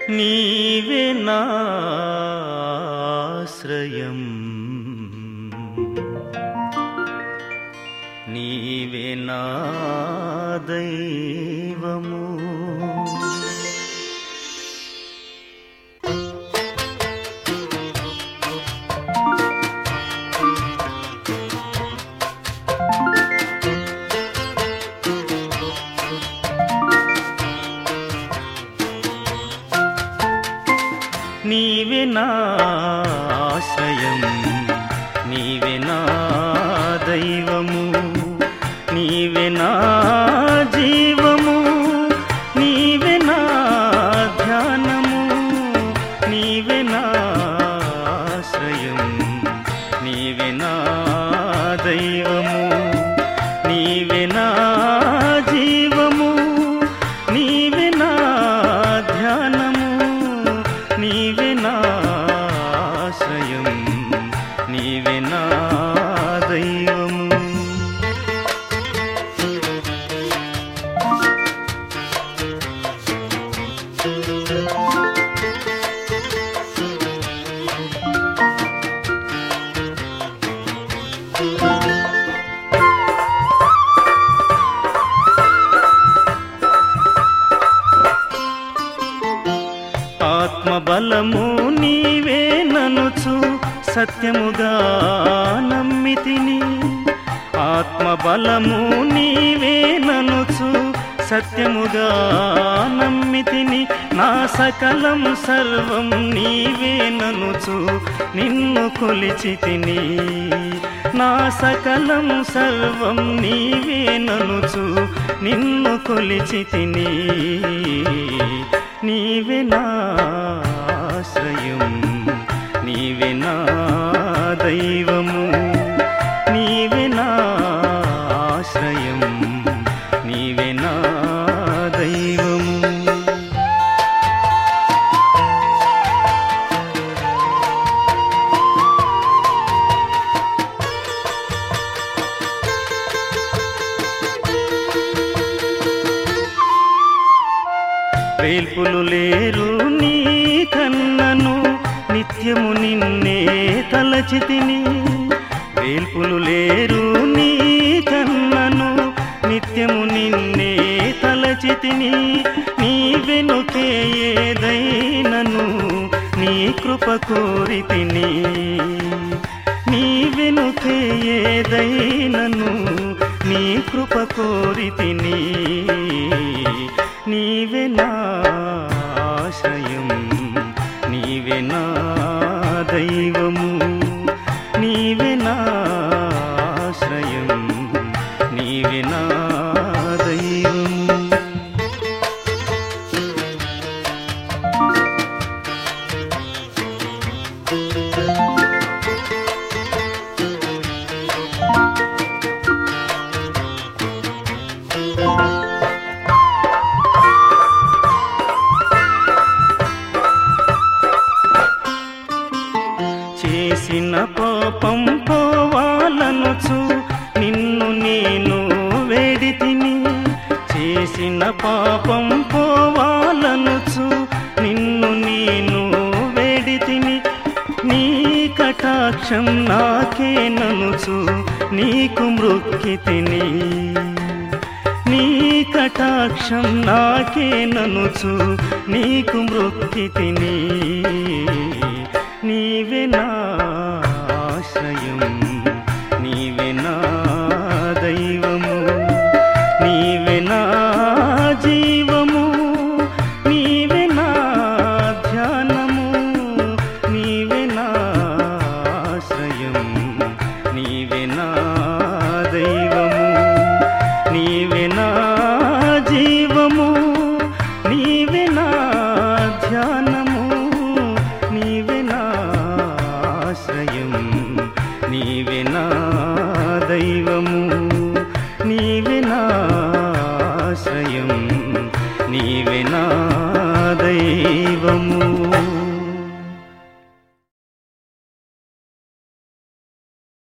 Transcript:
నీవే నాశ్రయం నీవే నా దైవము నీవే నా ఆశ్రయం నీవే నా దైవము నీవే నా జీవము నీవే నా ధ్యానము నీవే నా ఆశ్రయం నీవే నా దైవము నీవే నా జీవము నీవే నా ధ్యానము నీవే నా ఆశ్రయం నీవే నా దైవము ఆత్మబలము నీవే ననుచు సత్యముగా నమ్మితిని ఆత్మబలము నీవే ననుచు సత్యముగా నమ్మితిని నా సకలం సర్వం నీవే ననుచు నిన్ను కొలిచితిని నా సకలం సర్వం నీవే ననుచు నిన్ను కొలిచితిని నీవే నా ఆశ్రయం నీవే నా దైవము నీవే నా ఆశ్రయం నీవే నా దైవము వేల్పులు లేరు నీ కన్నను నిత్యము నిన్నే తలచితిని వేల్పులు లేరు నీ కన్నను నిత్యము నిన్నే తలచితిని నీ వెనుకే ఏదైనను నీ కృప కోరితిని నీ వెనుకే ఏదైనను నీ కృప కోరితిని నీవే నా ఆశ్రయం నీవే నా దైవము నీవే నా ఆశ్రయం నీవే నా దైవము చేసిన పాపం పోవాలనుచు నిన్ను నేను వేడితిని చేసిన పాపం పోవాలనుచు నిన్ను నేను వేడితిని నీ కటాక్షం నాకే ననుచు నీకు మృక్కితిని నీ కటాక్షం నాకే ననుచు నీకు మృక్కితిని నీవే నా ఆశ్రయం నీవే నా దైవము నీవే నా జీవము నీవే నా ధ్యానము నీవే నా ఆశ్రయం నీవే నా దైవము నీవే నా జీవము నీవే నా ధ్యానము నీవే నా ఆశ్రయం నీవే నా దైవము నీవే